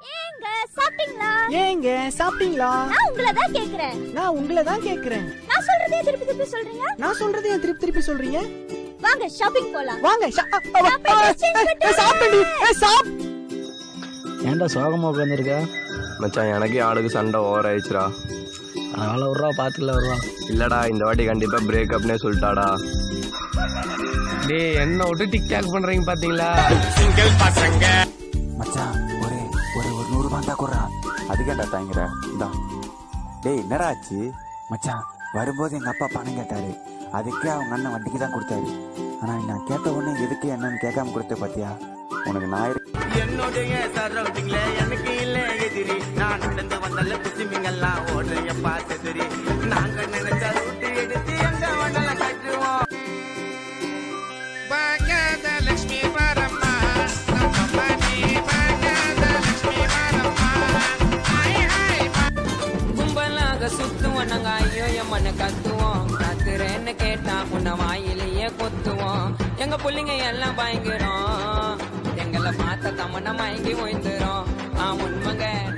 ஏங்க சாப்பிட்டீங்களா ஏங்க சாப்பிட்டீங்களா நான் உங்களை தான் கேக்குறேன் நான் உங்களை தான் கேக்குறேன் நான் சொல்றதே திருப்பி திருப்பி சொல்றீங்க நான் சொல்றது ஏன் திருப்பி திருப்பி சொல்றீங்க வாங்க ஷாப்பிங் போலாம் வாங்க ஷா- அ, அ, நான் போய் அ, dress change அ, பண்ணிட்டு அ, சாப்பிட்டேன்டி. ஏ, சாப் ஏன்டா சோகமா உட்காந்துருக்க மச்சான் எனக்கு ஆளுக்கு சண்டை ஓவர் ஆயிடுச்சுடா அதனால ஒரு ரூபா பாத்துக்கல ஒரு ரூபா இல்லடா இந்த வாட்டி கண்டிப்பா பிரேக்கப்னே சொல்லிட்டாடா டேய் என்ன விட்டு டிக்டாக் பண்றீங்க பாத்தீங்களா மச்சான் ஒரு ஒரு ஒரு நூறு ரூபாய் தான் குறா அதுக்கேண்டா தாங்கிற இந்தா டேய் என்னடா ஆச்சு மச்சான் வரும்போது எங்க அப்பா பணம் கேட்டாரு அதுக்கே அவங்க அண்ணன் வண்டிக்கு தான் கொடுத்தாரு ஆனா நான் கேட்ட உடனே எதுக்கு என்னன்னு கேட்காம கொடுத்த பாத்தியா உனக்கு நான் இரு- என்னுடைய சரௌண்டிங்ல எனக்கு இல்ல எதிரி நான் நடந்து வந்தால குச்சிமிங்கெல்லாம் ஓடுறீங்க பார்த்தெதிரி நாங்க நினைச்ச ரூட்டு எடுத்து எங்க வண்டல கட்டுவோம் லட்சுமி வரம்மா நம்ம மணி லட்சுமி வரம்மா கும்பலாக சுத்துவோம் நாங்க ஐயோ எம்மன்னு கத்துவோம் கத்துறேன்னு கேட்டா உன்னை வாயிலேயே கொத்துவோம் எங்க புள்ளைங்க எல்லாம் பயங்கரம் எங்களை பார்த்த தமன்னா மயங்கி ஓய்ந்துரும் ஆ உண்மைங்க